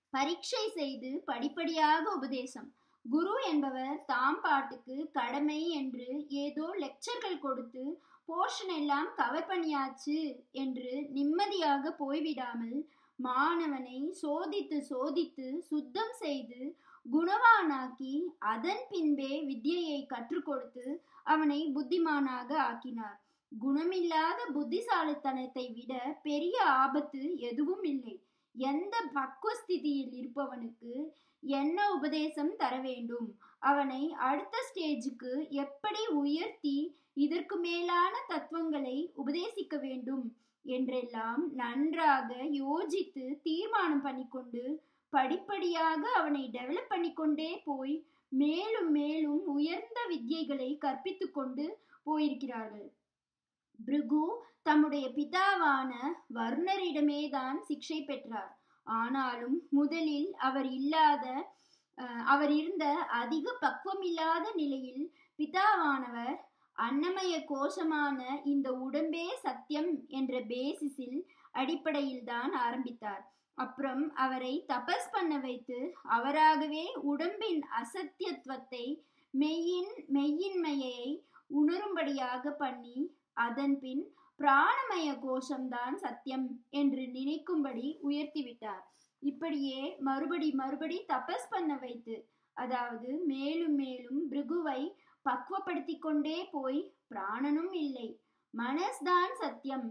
பரீட்சை செய்து படிப்படியாக உபதேசம் குரு என்பவர் தாம் பாட்டுக்கு கடமை என்று ஏதோ லெக்சர்கள் கொடுத்து போர்ஷன் எல்லாம் கவர் பண்ணியாச்சு என்று நிம்மதியாக போய்விடாமல் மாணவனை சோதித்து சோதித்து சுத்தம் செய்து குணவானாக்கி அதன் பின்பே வித்யையை கற்றுக் கொடுத்து அவனை புத்திமானாக ஆக்கினார் குணமில்லாத புத்திசாலித்தனத்தை விட பெரிய ஆபத்து எதுவும் இல்லை எந்த பக்குவஸ்திதியில் இருப்பவனுக்கு என்ன உபதேசம் தர வேண்டும் அவனை அடுத்த ஸ்டேஜுக்கு எப்படி உயர்த்தி இதற்கு மேலான தத்துவங்களை உபதேசிக்க வேண்டும் என்றெல்லாம் நன்றாக யோசித்து தீர்மானம் பண்ணிக்கொண்டு படிப்படியாக அவனை டெவலப் பண்ணிக்கொண்டே போய் மேலும் மேலும் உயர்ந்த வித்யைகளை கற்பித்து கொண்டு போயிருக்கிறார்கள் பிருகு தம்முடைய பிதாவான வர்ணரிடமே தான் சிக்ஷை பெற்றார் ஆனாலும் முதலில் அவர் இல்லாத அவர் இருந்த அதிக பக்குவம் இல்லாத நிலையில் பிதாவானவர் அன்னமய கோஷமான இந்த உடம்பே சத்தியம் என்ற பேசிஸில் அடிப்படையில் தான் ஆரம்பித்தார் அப்புறம் அவரை தபஸ் பண்ண வைத்து அவராகவே உடம்பின் அசத்தியத்துவத்தை மெய்யின் மெய்யின்மையை உணரும்படியாக பண்ணி அதன் பின் பிராணமய கோஷம்தான் சத்தியம் என்று நினைக்கும்படி உயர்த்திவிட்டார் இப்படியே மறுபடி மறுபடி தபஸ் பண்ண வைத்து அதாவது மேலும் மேலும் பிருகுவை பக்குவப்படுத்தி கொண்டே போய் பிராணனும் இல்லை மனஸ்தான் சத்தியம்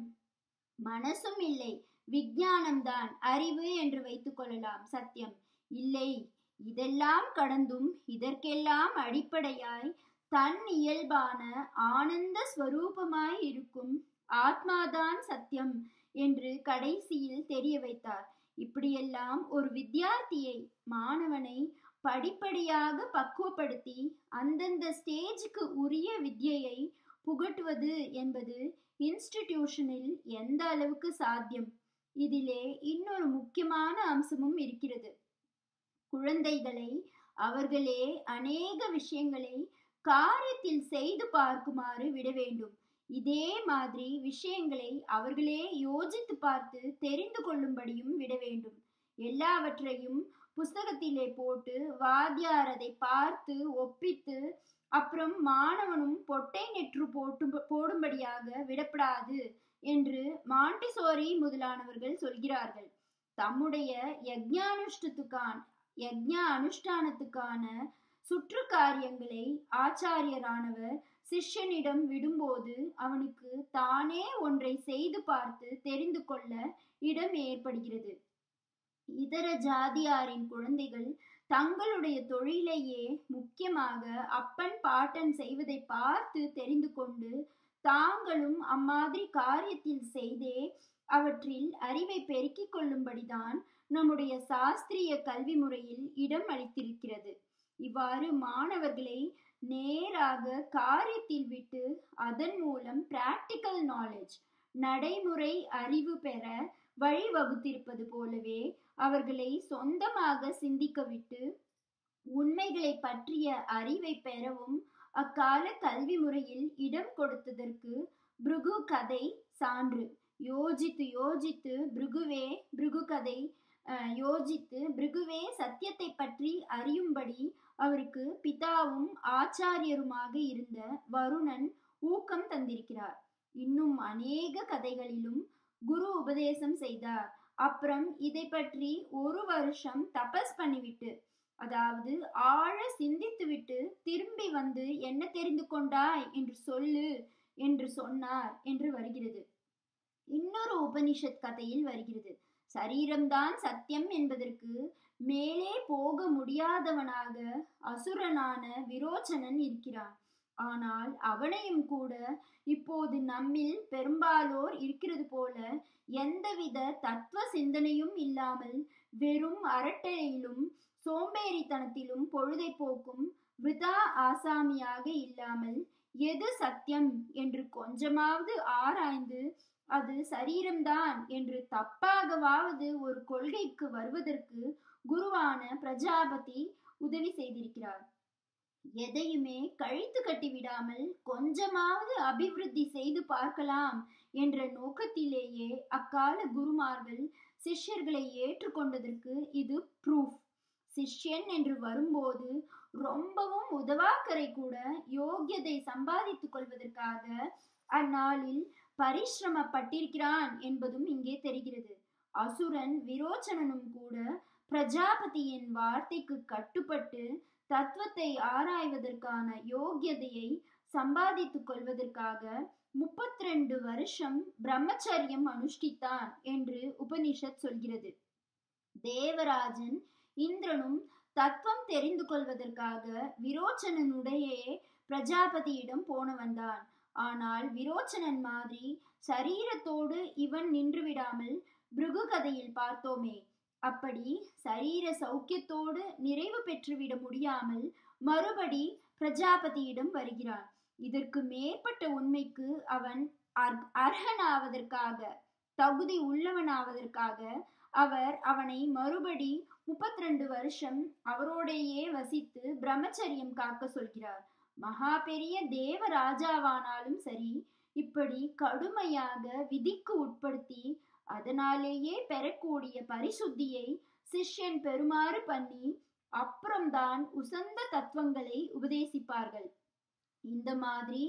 மனசும் இல்லை விஞ்ஞானம்தான் அறிவு என்று வைத்துக் கொள்ளலாம் சத்தியம் இல்லை இதெல்லாம் கடந்தும் இதற்கெல்லாம் அடிப்படையாய் தன் இயல்பான ஆனந்த ஸ்வரூபமாய் இருக்கும் ஆத்மாதான் சத்தியம் என்று கடைசியில் தெரிய வைத்தார் இப்படியெல்லாம் ஒரு வித்தியார்த்தியை மாணவனை படிப்படியாக பக்குவப்படுத்தி அந்தந்த ஸ்டேஜுக்கு உரிய வித்யையை புகட்டுவது என்பது இன்ஸ்டிடியூஷனில் எந்த அளவுக்கு சாத்தியம் இதிலே இன்னொரு முக்கியமான அம்சமும் இருக்கிறது குழந்தைகளை அவர்களே அநேக விஷயங்களை காரியத்தில் செய்து பார்க்குமாறு விட வேண்டும் இதே மாதிரி விஷயங்களை அவர்களே யோசித்து பார்த்து தெரிந்து கொள்ளும்படியும் விட வேண்டும் எல்லாவற்றையும் புஸ்தகத்திலே போட்டு வாத்தியார் அதை பார்த்து ஒப்பித்து அப்புறம் மாணவனும் பொட்டை நெற்று போட்டு போடும்படியாக விடப்படாது என்று மாண்டிசோரி முதலானவர்கள் சொல்கிறார்கள் தம்முடைய யஜ்ஞானுஷ்டத்துக்கான யஜ்ஞா அனுஷ்டானத்துக்கான சுற்று காரியங்களை ஆச்சாரியரானவர் சிஷ்யனிடம் விடும்போது அவனுக்கு தானே ஒன்றை செய்து பார்த்து தெரிந்து கொள்ள இடம் ஏற்படுகிறது இதர ஜாதியாரின் குழந்தைகள் தங்களுடைய தொழிலையே முக்கியமாக அப்பன் பாட்டன் செய்வதை பார்த்து தெரிந்து கொண்டு தாங்களும் அம்மாதிரி காரியத்தில் செய்தே அவற்றில் அறிவை பெருக்கிக் கொள்ளும்படிதான் நம்முடைய சாஸ்திரிய கல்வி முறையில் இடம் அளித்திருக்கிறது இவ்வாறு மாணவர்களை நேராக காரியத்தில் விட்டு அதன் மூலம் பிராக்டிக்கல் நாலேஜ் நடைமுறை அறிவு பெற வழிவகுத்திருப்பது போலவே அவர்களை சொந்தமாக சிந்திக்க விட்டு உண்மைகளை பற்றிய அறிவை பெறவும் அக்கால கல்வி முறையில் இடம் கொடுத்ததற்கு பிருகு கதை சான்று யோசித்து யோசித்து பிருகுவே பிருகு கதை யோசித்து பிருகுவே சத்தியத்தை பற்றி அறியும்படி அவருக்கு பிதாவும் ஆச்சாரியருமாக இருந்த வருணன் ஊக்கம் தந்திருக்கிறார் இன்னும் அநேக கதைகளிலும் குரு உபதேசம் செய்தார் அப்புறம் இதை பற்றி ஒரு வருஷம் தபஸ் பண்ணிவிட்டு அதாவது ஆழ சிந்தித்து விட்டு திரும்பி வந்து என்ன தெரிந்து கொண்டாய் என்று சொல்லு என்று சொன்னார் என்று வருகிறது இன்னொரு உபனிஷத் கதையில் வருகிறது சரீரம்தான் சத்தியம் என்பதற்கு மேலே போக முடியாதவனாக அசுரனான விரோச்சனன் இருக்கிறான் ஆனால் அவனையும் கூட இப்போது நம்மில் பெரும்பாலோர் இருக்கிறது போல எந்தவித தத்துவ சிந்தனையும் இல்லாமல் வெறும் அரட்டையிலும் சோம்பேறித்தனத்திலும் பொழுதை போக்கும் விதா ஆசாமியாக இல்லாமல் எது சத்தியம் என்று கொஞ்சமாவது ஆராய்ந்து அது சரீரம்தான் என்று தப்பாகவாவது ஒரு கொள்கைக்கு வருவதற்கு குருவான பிரஜாபதி உதவி செய்திருக்கிறார் எதையுமே கழித்து கட்டி விடாமல் கொஞ்சமாவது அபிவிருத்தி செய்து பார்க்கலாம் என்ற நோக்கத்திலேயே அக்கால குருமார்கள் சிஷ்யர்களை ஏற்றுக்கொண்டதற்கு இது ப்ரூஃப் சிஷ்யன் என்று வரும்போது ரொம்பவும் உதவாக்கரை கூட யோகியதை சம்பாதித்துக் கொள்வதற்காக அந்நாளில் பரிசிரமப்பட்டிருக்கிறான் என்பதும் இங்கே தெரிகிறது அசுரன் விரோச்சனனும் கூட பிரஜாபதியின் வார்த்தைக்கு கட்டுப்பட்டு தத்துவத்தை ஆராய்வதற்கான யோகியதையை சம்பாதித்துக் கொள்வதற்காக முப்பத்தி ரெண்டு வருஷம் பிரம்மச்சரியம் அனுஷ்டித்தான் என்று உபனிஷத் சொல்கிறது தேவராஜன் இந்திரனும் தத்துவம் தெரிந்து கொள்வதற்காக விரோச்சனனுடைய பிரஜாபதியிடம் போன வந்தான் ஆனால் விரோச்சனன் மாதிரி சரீரத்தோடு இவன் நின்று விடாமல் பிருகு கதையில் பார்த்தோமே அப்படி சரீர சௌக்கியத்தோடு நிறைவு பெற்றுவிட முடியாமல் மறுபடி பிரஜாபதியிடம் வருகிறான் இதற்கு மேற்பட்ட உண்மைக்கு அவன் அர்ஹனாவதற்காக தகுதி உள்ளவனாவதற்காக அவர் அவனை மறுபடி முப்பத்தி ரெண்டு வருஷம் அவரோடையே வசித்து பிரம்மச்சரியம் காக்க சொல்கிறார் மகா பெரிய தேவ ராஜாவானாலும் சரி இப்படி கடுமையாக விதிக்கு உட்படுத்தி அதனாலேயே பெறக்கூடிய பரிசுத்தியை சிஷ்யன் பெறுமாறு பண்ணி அப்புறம்தான் உசந்த தத்துவங்களை உபதேசிப்பார்கள் இந்த மாதிரி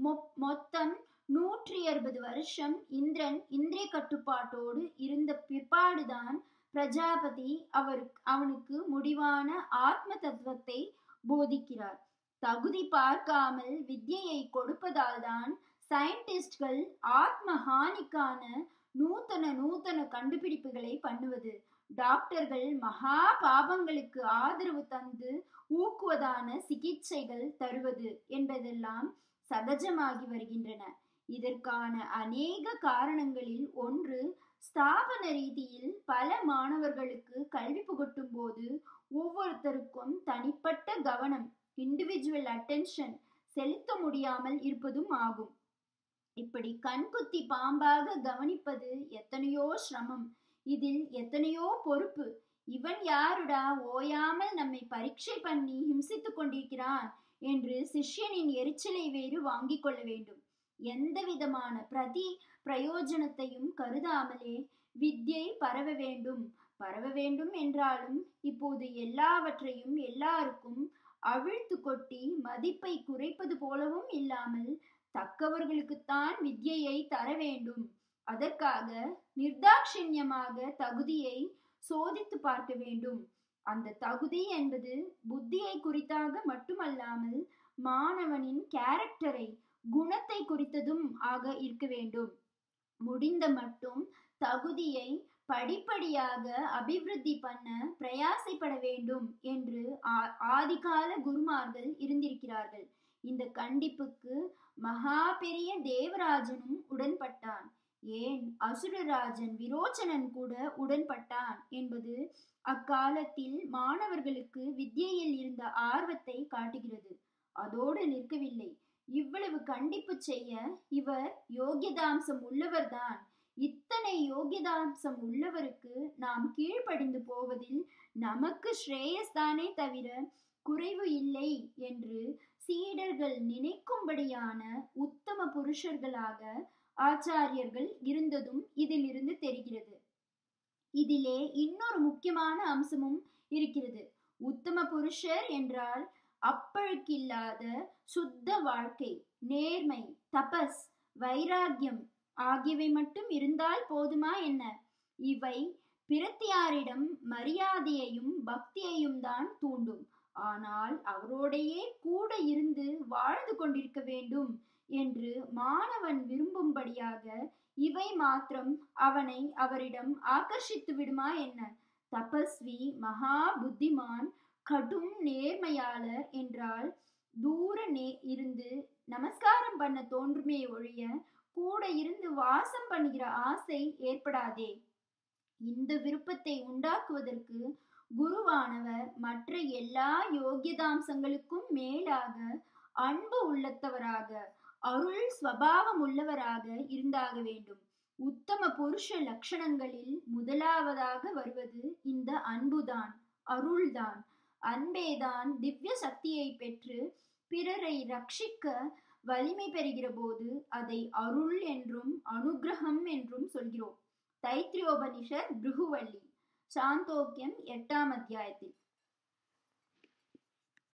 மொத்தம் நூற்றி அறுபது வருஷம் இந்திரன் இந்திரிய கட்டுப்பாட்டோடு இருந்த பிற்பாடுதான் பிரஜாபதி அவருக்கு அவனுக்கு முடிவான ஆத்ம தத்துவத்தை போதிக்கிறார் தகுதி பார்க்காமல் வித்யையை கொடுப்பதால் தான் சயின்டிஸ்ட்கள் ஆத்ம ஹானிக்கான நூத்தன நூத்தன கண்டுபிடிப்புகளை பண்ணுவது டாக்டர்கள் மகா பாபங்களுக்கு ஆதரவு தந்து ஊக்குவதான சிகிச்சைகள் தருவது என்பதெல்லாம் சகஜமாகி வருகின்றன இதற்கான அநேக காரணங்களில் ஒன்று ஸ்தாபன ரீதியில் பல மாணவர்களுக்கு கல்வி புகட்டும் போது ஒவ்வொருத்தருக்கும் தனிப்பட்ட கவனம் இண்டிவிஜுவல் அட்டென்ஷன் செலுத்த முடியாமல் இருப்பதும் ஆகும் இப்படி கண்குத்தி பாம்பாக கவனிப்பது எத்தனையோ சிரமம் இதில் எத்தனையோ பொறுப்பு இவன் யாருடா ஓயாமல் நம்மை பரீட்சை பண்ணி ஹிம்சித்துக் கொண்டிருக்கிறான் என்று சிஷ்யனின் எரிச்சலை வேறு வாங்கிக் கொள்ள வேண்டும் எந்த விதமான பிரதி பிரயோஜனத்தையும் கருதாமலே வித்யை பரவ வேண்டும் பரவ வேண்டும் என்றாலும் இப்போது எல்லாவற்றையும் எல்லாருக்கும் அவிழ்த்து கொட்டி மதிப்பை குறைப்பது போலவும் இல்லாமல் தக்கவர்களுக்குத்தான் வித்யையை தர வேண்டும் அதற்காக நிர்தாட்சிண்யமாக தகுதியை சோதித்து பார்க்க வேண்டும் அந்த தகுதி என்பது புத்தியை குறித்தாக மட்டுமல்லாமல் மாணவனின் கேரக்டரை குணத்தை குறித்ததும் ஆக இருக்க வேண்டும் முடிந்த மட்டும் தகுதியை படிப்படியாக அபிவிருத்தி பண்ண பிரயாசைப்பட வேண்டும் என்று ஆதிகால குருமார்கள் இருந்திருக்கிறார்கள் இந்த கண்டிப்புக்கு மகா பெரிய தேவராஜனும் உடன்பட்டான் ஏன் அசுரராஜன் விரோச்சனன் கூட உடன்பட்டான் என்பது அக்காலத்தில் மாணவர்களுக்கு வித்யையில் இருந்த ஆர்வத்தை காட்டுகிறது அதோடு நிற்கவில்லை இவ்வளவு கண்டிப்பு செய்ய இவர் யோகியதாம்சம் உள்ளவர்தான் இத்தனை யோகியதாம்சம் உள்ளவருக்கு நாம் கீழ்ப்படிந்து போவதில் நமக்கு ஸ்ரேயஸ்தானே தவிர குறைவு இல்லை என்று சீடர்கள் நினைக்கும்படியான உத்தம புருஷர்களாக ஆச்சாரியர்கள் இருந்ததும் இதிலிருந்து தெரிகிறது இதிலே இன்னொரு முக்கியமான அம்சமும் இருக்கிறது உத்தம புருஷர் என்றால் அப்பழுக்கில்லாத சுத்த வாழ்க்கை நேர்மை தபஸ் வைராகியம் ஆகியவை மட்டும் இருந்தால் போதுமா என்ன இவை பிரத்தியாரிடம் மரியாதையையும் பக்தியையும் தான் தூண்டும் ஆனால் அவரோடையே கூட இருந்து வாழ்ந்து கொண்டிருக்க வேண்டும் என்று மாணவன் விரும்பும்படியாக இவை மாத்திரம் அவனை அவரிடம் ஆகர்ஷித்து விடுமா என்ன தபஸ்வி மகா புத்திமான் கடும் நேர்மையாளர் என்றால் தூர நே இருந்து நமஸ்காரம் பண்ண தோன்றுமே ஒழிய கூட இருந்து வாசம் பண்ணுகிற ஆசை ஏற்படாதே இந்த விருப்பத்தை உண்டாக்குவதற்கு குருவானவர் மற்ற எல்லா யோகியதாம்சங்களுக்கும் மேலாக அன்பு உள்ளத்தவராக அருள் ஸ்வபாவம் உள்ளவராக இருந்தாக வேண்டும் உத்தம புருஷ லட்சணங்களில் முதலாவதாக வருவது இந்த அன்புதான் அருள்தான் அன்பேதான் திவ்ய சக்தியை பெற்று பிறரை ரட்சிக்க வலிமை பெறுகிற போது அதை அருள் என்றும் அனுகிரகம் என்றும் சொல்கிறோம் தைத்திரியோபனிஷத் பிருகுவள்ளி சாந்தோக்கியம் எட்டாம் அத்தியாயத்தில்